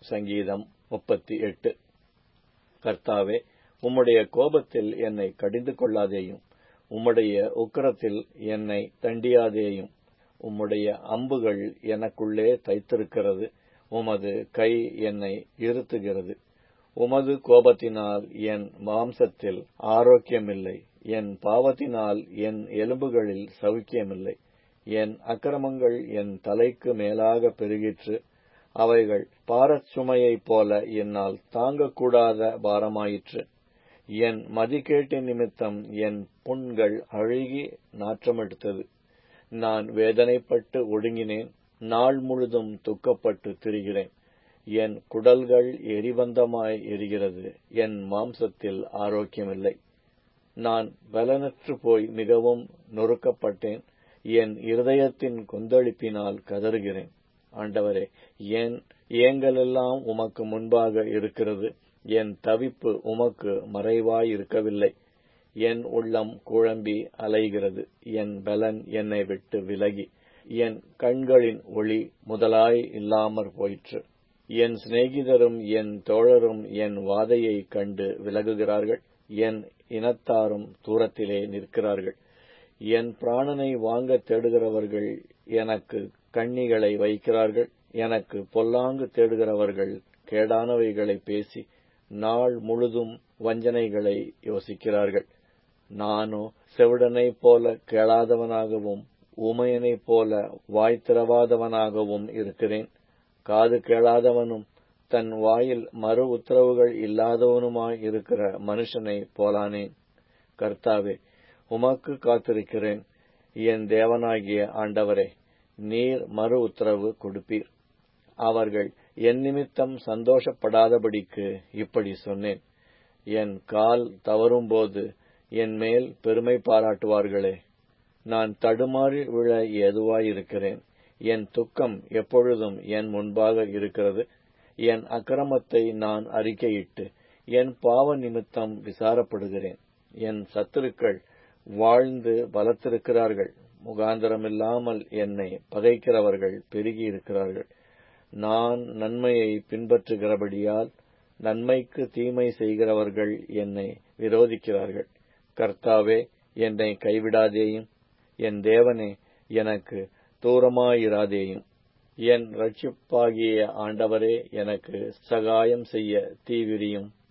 சங்கீதம் முப்பத்தி எட்டு கர்த்தாவே உம்முடைய கோபத்தில் என்னை கடிந்து கொள்ளாதேயும் உம்முடைய உக்கிரத்தில் என்னை தண்டியாதேயும் உம்முடைய அம்புகள் எனக்குள்ளே தைத்திருக்கிறது உமது கை என்னை இருத்துகிறது உமது கோபத்தினால் என் மாம்சத்தில் ஆரோக்கியமில்லை என் பாவத்தினால் என் எலும்புகளில் சவுக்கியமில்லை என் அக்கிரமங்கள் என் தலைக்கு மேலாக பெருகிற்று அவைகள் பாரச் சுமையைப் போல என்னால் தாங்கக்கூடாத பாரமாயிற்று என் மதிக்கேட்டின் நிமித்தம் என் புண்கள் அழுகி நாற்றமெடுத்தது நான் வேதனைப்பட்டு ஒடுங்கினேன் நாள் முழுதும் துக்கப்பட்டு திரிகிறேன் என் குடல்கள் எரிபந்தமாய் எரிகிறது என் மாம்சத்தில் ஆரோக்கியமில்லை நான் பலனற்று போய் மிகவும் நொறுக்கப்பட்டேன் என் இருதயத்தின் கொந்தளிப்பினால் கதறுகிறேன் ஆண்டவரே என் ஏங்கலெல்லாம் உமக்கு முன்பாக இருக்கிறது என் தவிப்பு உமக்கு மறைவாய் இருக்கவில்லை என் உள்ளம் குழம்பி அலைகிறது என் பலன் என்னை விட்டு விலகி என் கண்களின் ஒளி முதலாய் இல்லாமற் போயிற்று என் சிநேகிதரும் என் தோழரும் என் வாதையை கண்டு விலகுகிறார்கள் என் இனத்தாரும் தூரத்திலே நிற்கிறார்கள் என் பிராணனை வாங்க தேடுகிறவர்கள் எனக்கு கண்ணிகளை வைக்கிறார்கள் எனக்கு பொல்லாங்கு தேடுகிறவர்கள் கேடானவைகளை பேசி நாள் முழுதும் வஞ்சனைகளை யோசிக்கிறார்கள் நானோ செவிடனைப் போல கேளாதவனாகவும் ஊமையனைப் போல வாய் திறவாதவனாகவும் இருக்கிறேன் காது கேளாதவனும் தன் வாயில் மறு உத்தரவுகள் இல்லாதவனுமாய் இருக்கிற மனுஷனை போலானேன் கர்த்தாவே உமக்கு காத்திருக்கிறேன் என் தேவனாகிய ஆண்டவரே நீர் மறு உத்தரவு கொடுப்பீர் அவர்கள் என் நிமித்தம் சந்தோஷப்படாதபடிக்கு இப்படி சொன்னேன் என் கால் தவறும்போது என் மேல் பெருமை பாராட்டுவார்களே நான் தடுமாறி விழ ஏதுவாயிருக்கிறேன் என் துக்கம் எப்பொழுதும் என் முன்பாக இருக்கிறது என் அக்கிரமத்தை நான் அறிக்கையிட்டு என் பாவ நிமித்தம் விசாரப்படுகிறேன் என் சத்துருக்கள் வாழ்ந்து பலத்திருக்கிறார்கள் முகாந்திரமில்லாமல் என்னை பகைக்கிறவர்கள் பெருகியிருக்கிறார்கள் நான் நன்மையை பின்பற்றுகிறபடியால் நன்மைக்கு தீமை செய்கிறவர்கள் என்னை விரோதிக்கிறார்கள் கர்த்தாவே என்னை கைவிடாதேயும் என் தேவனே எனக்கு தூரமாயிராதேயும் என் ரட்சிப்பாகிய ஆண்டவரே எனக்கு சகாயம் செய்ய தீவிரியும்